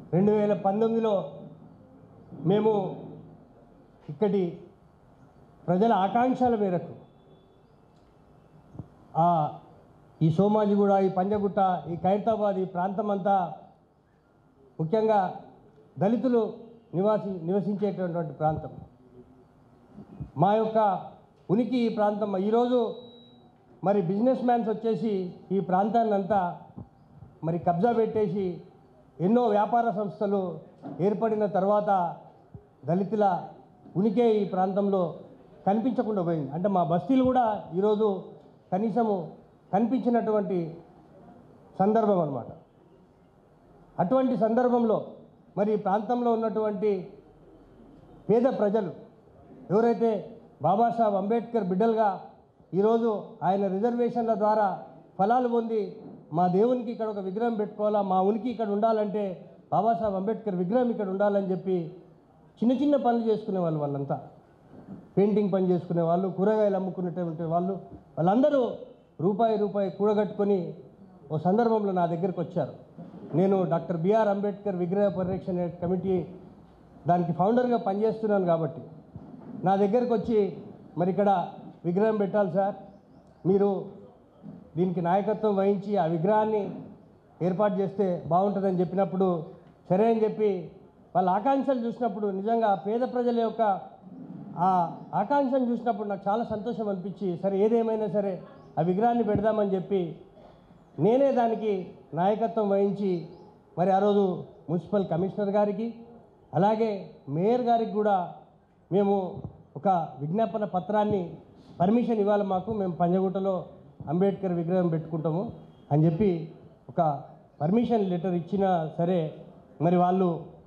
రెండు వేల పంతొమ్మిదిలో మేము ఇక్కడి ప్రజల ఆకాంక్షల మేరకు ఆ ఈ సోమాజిగూడ ఈ పంజగుట్ట ఈ ఖైరతాబాద్ ఈ ప్రాంతం అంతా ముఖ్యంగా దళితులు నివాసి నివసించేటటువంటి ప్రాంతం మా యొక్క ఉనికి ఈ ప్రాంతం ఈరోజు మరి బిజినెస్ మ్యాన్స్ వచ్చేసి ఈ ప్రాంతాన్ని అంతా మరి కబ్జా పెట్టేసి ఎన్నో వ్యాపార సంస్థలు ఏర్పడిన తర్వాత దళితుల ఉనికే ఈ ప్రాంతంలో కనిపించకుండా పోయింది అంటే మా బస్తీలు కూడా ఈరోజు కనీసము కనిపించినటువంటి సందర్భం అన్నమాట అటువంటి సందర్భంలో మరి ఈ ప్రాంతంలో ఉన్నటువంటి పేద ప్రజలు ఎవరైతే బాబాసాహెబ్ అంబేద్కర్ బిడ్డలుగా ఈరోజు ఆయన రిజర్వేషన్ల ద్వారా ఫలాలు పొంది మా దేవునికి ఇక్కడ ఒక విగ్రహం పెట్టుకోవాలా మా ఉనికి ఇక్కడ ఉండాలంటే బాబాసాహెబ్ అంబేద్కర్ విగ్రహం ఇక్కడ ఉండాలని చెప్పి చిన్న చిన్న పనులు చేసుకునే వాళ్ళు వాళ్ళంతా పెయింటింగ్ పని చేసుకునే వాళ్ళు కూరగాయలు అమ్ముకునేటువంటి వాళ్ళు వాళ్ళందరూ రూపాయి రూపాయి కూడగట్టుకొని ఓ సందర్భంలో నా దగ్గరికి వచ్చారు నేను డాక్టర్ బిఆర్ అంబేద్కర్ విగ్రహ పరిరక్షణ కమిటీ దానికి ఫౌండర్గా పనిచేస్తున్నాను కాబట్టి నా దగ్గరకు వచ్చి మరి ఇక్కడ విగ్రహం పెట్టాలి సార్ మీరు దీనికి నాయకత్వం వహించి ఆ విగ్రహాన్ని ఏర్పాటు చేస్తే బాగుంటుందని చెప్పినప్పుడు సరే అని చెప్పి వాళ్ళ ఆకాంక్షలు చూసినప్పుడు నిజంగా పేద ప్రజల యొక్క ఆ ఆకాంక్షను చూసినప్పుడు నాకు చాలా సంతోషం అనిపించి సరే ఏదేమైనా సరే ఆ విగ్రహాన్ని పెడదామని చెప్పి నేనే దానికి నాయకత్వం వహించి మరి ఆ రోజు మున్సిపల్ కమిషనర్ గారికి అలాగే మేయర్ గారికి కూడా మేము ఒక విజ్ఞాపన పత్రాన్ని పర్మిషన్ ఇవ్వాలి మాకు మేము పంజగుట్టలో అంబేద్కర్ విగ్రహం పెట్టుకుంటాము అని చెప్పి ఒక పర్మిషన్ లెటర్ ఇచ్చినా సరే మరి వాళ్ళు